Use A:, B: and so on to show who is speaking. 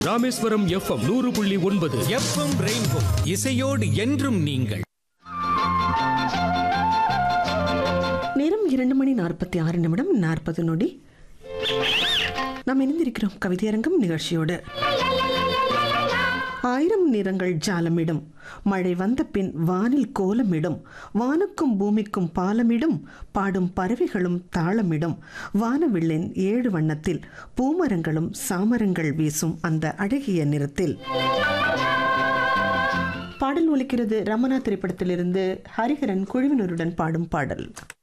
A: Rameswaram FM நூறு புள்ளி ஒன்பது
B: எஃப்எம் ரெயின்போ இசையோடு என்றும் நீங்கள்
C: நேரம் இரண்டு மணி நாற்பத்தி ஆறு நிமிடம் நாற்பது நொடி நாம் இணைந்திருக்கிறோம் கவிதையரங்கம் நிகழ்ச்சியோடு ஆயிரம் நிறங்கள் ஜாலமிடும் மழை வந்த பின் வானில் கோலமிடும் வானுக்கும் பூமிக்கும் பாலமிடும் பாடும் பறவைகளும் தாளமிடும் வானவில்லின் ஏழு வண்ணத்தில் பூமரங்களும் சாமரங்கள் வீசும் அந்த அழகிய நிறத்தில் பாடல் ஒலிக்கிறது ரமணா திரைப்படத்திலிருந்து ஹரிஹரன் குழுவினருடன் பாடும் பாடல்